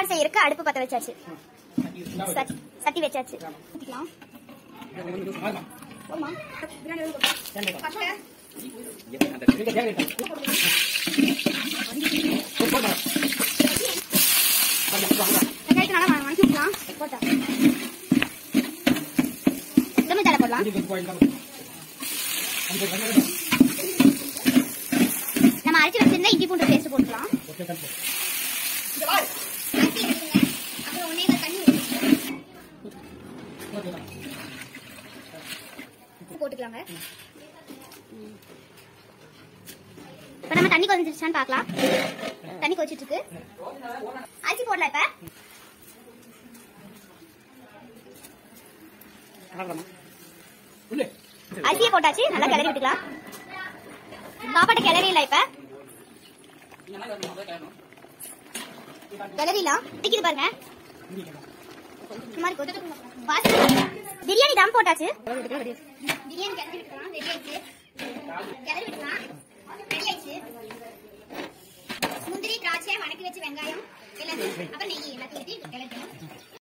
சாப்பாடு செய்யறதுக்கு அடுப்பு பத்த வச்சாச்சு சட்- சட்டி வச்சாச்சு ஊத்திக்கலாம். போதுமா? பட்டை. வெங்காயத்தை நல்லா வ- வதக்கி விட்டுக்கலாம். போட்டா. எலுமிச்சை தழை போடலாம் நம்ம அரைச்சு வச்சிருந்தா இஞ்சி பூண்டு பேஸ்ட் போட்டுக்கலாம் அரிசி எடுத்துங்க. அப்புறம் ஒண்ணே கால் தண்ணி ஊத்திக்கோங்க. உப்பு போட்டுக்கலாங்க ம். இப்ப நம்ம தண்ணி கொதிச்சிருச்சான்னு பார்க்கலாம் தண்ணி கொதிச்சிட்டு இருக்கு அரிசி போடலாம் இப்ப அரிசியை போட்டாச்சு நல்லா கிளறி விட்டுக்கலாம் சாப்பாட்டை கிளறி இல்ல இப்ப கிளறிலாம் பிடிக்குது பாருங்க இந்த மாதிரி கொதிச்சு வாசனை. பிரியாணி தம் போட்டாச்சு பிரியாணி கிளறி விட்டுக்கலாம் ரெடி ஆயிடுச்சு கிளறி விட்டுக்கலாம் ரெடி ஆயிடுச்சு முந்திரி திராட்சை வணக்கி வச்சு வெங்காயம் எல்லாத்தையும் அப்புறம் நெய் எல்லாத்தையும் ஊற்றி கிளறணும்